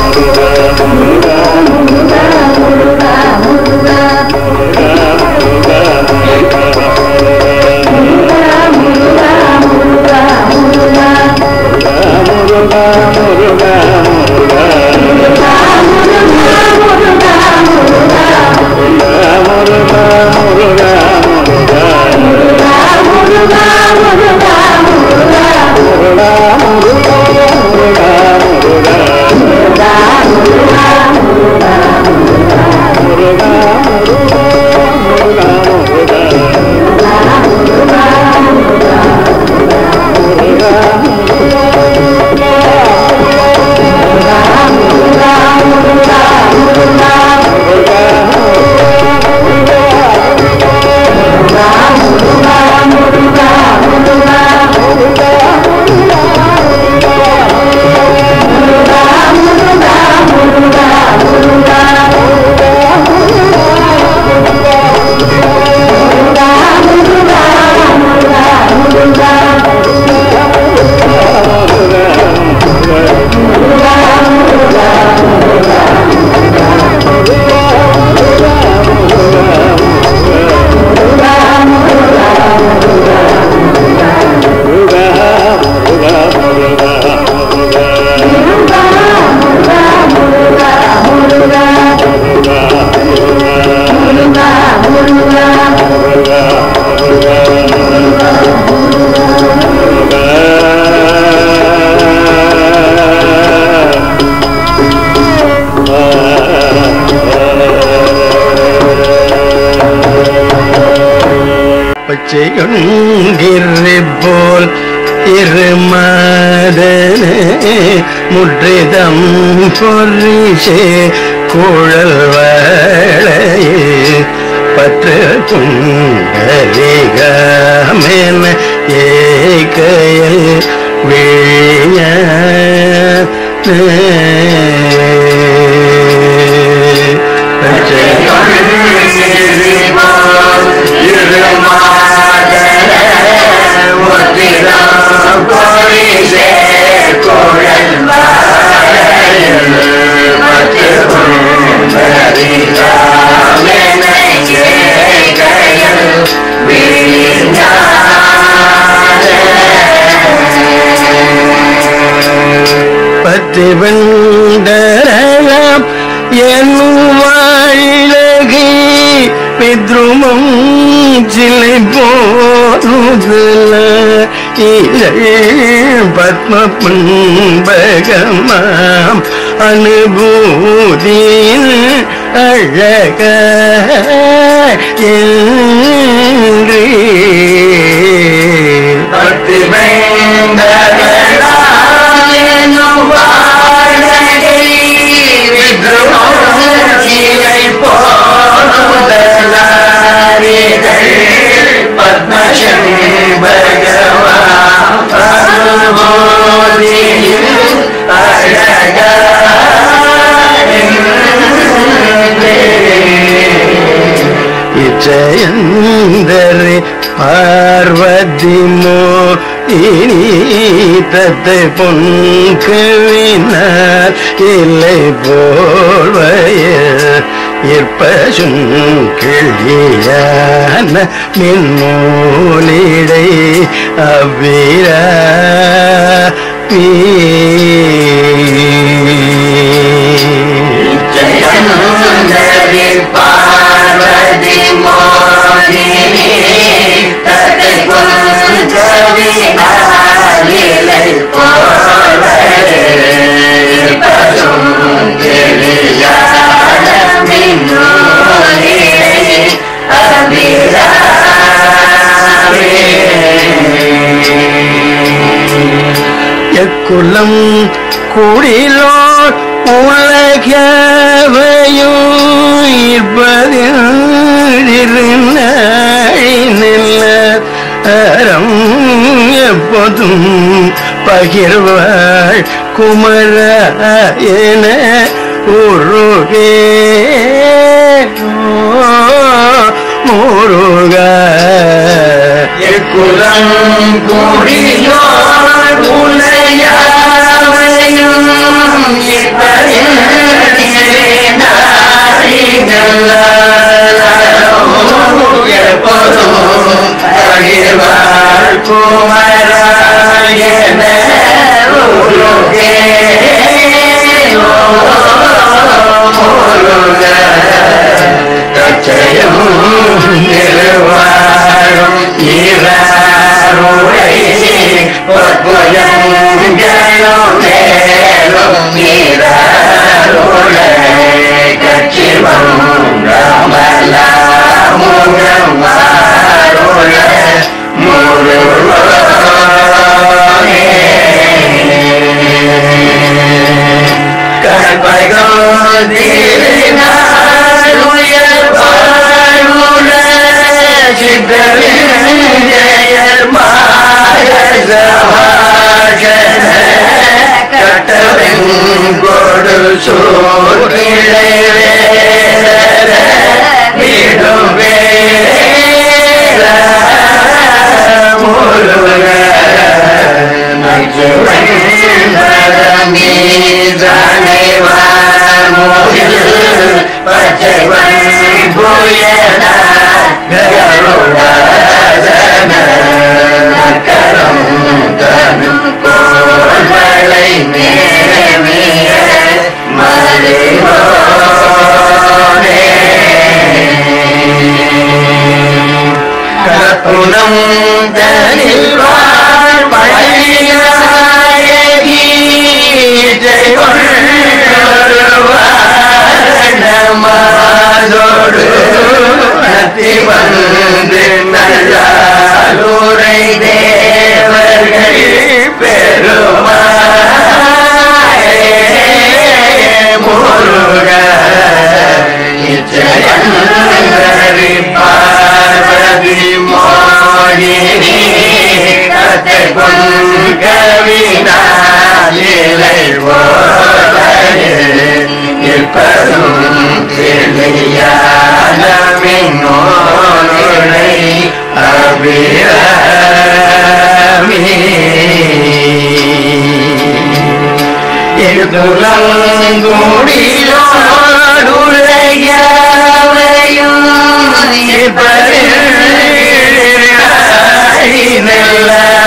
பச்சையொன்கிரி போல் இருமதனே முற்றிதம் பொறிசே குழல் வளையே பற்று குண்டலிகமென ஏகையில் விழிய பத்து வெண்டரலாம் என்னும் வாழகி பித்ருமம் சிலை போதுதல பத்ம புண்பகமாம் அனுபூதியின் அழக என்று இச்சயந்தரி பார்வதி மோகினி தத்தை பொன்கவினார் இல்லை போல்வய இருப்பசும் கிளியான மின்னூலிடை அவ்விரா பார்வதி மோகினி தத்தை பொன்கவினாலிலை போல்வரே பசும் கிளியான மின்னூலிடை அபிராமே எக்குலம் குடிலோர் உலகவையும் அறம் எப்போதும் பகிர்வாள் குமர என உருகே முருக குலம் கூடியோர் உலையாவையும் இப்பதில் குமராயன உருகே முருக கச்சையும் நிறுவாரும் ஈராருளை பொற்புயங்களும் மேலும் ஈராருளை கட்சிவம் ரமலா முகம் மாருள கொடு சோற்றிலை வேற விடும் வேற முருக கற்புணம் தனில் வாழ்வழகி மாதோடு நத்தி வந்து நல்லாலுரை தேவர்கள் பெருமாளே முருக இச்சயந்தரி பார்வதி மோகினி கத்தை கவினாலை போலே இருப்பதும் தெளியான மின்னோரை அபிராமி எழுதுலங்கூடியோடுலையாவையும்